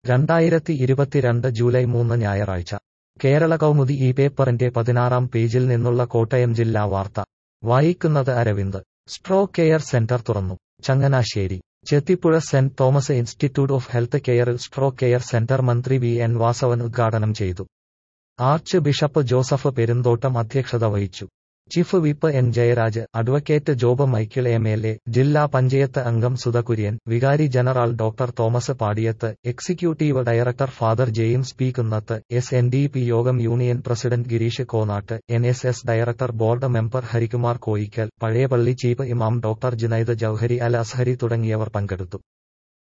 രണ്ടായിരത്തി ഇരുപത്തിരണ്ട് ജൂലൈ മൂന്ന് ഞായറാഴ്ച കേരള കൗമുദി ഈ പേപ്പറിന്റെ പതിനാറാം പേജിൽ നിന്നുള്ള കോട്ടയം ജില്ലാ വാർത്ത വായിക്കുന്നത് അരവിന്ദ് സ്ട്രോക്ക് കെയർ സെന്റർ തുറന്നു Changanassery Chethipuzha saint Thomas institute of health കെയറിൽ സ്ട്രോക്ക് കെയർ സെന്റർ മന്ത്രി വി എൻ വാസവൻ ഉദ്ഘാടനം ചെയ്തു ആർച്ച് ബിഷപ്പ് ജോസഫ് പെരുന്തോട്ടം അധ്യക്ഷത വഹിച്ചു chief whip N Jayaraj advocate Job Michael M L A ജില്ലാ പഞ്ചായത്ത് അംഗം സുധ കുര്യൻ വികാരി general doctor Thomas Padiyath executive director father James P Kunnath S N D P യോഗം union president Girish Konattu N S S director board member Harikumar Koyikkal പഴയപള്ളി chief ഇമാം ഡോക്ടർ ജുനൈദ് ജൌഹരി അൽ അസ്ഹരി തുടങ്ങിയവർ പങ്കെടുത്തു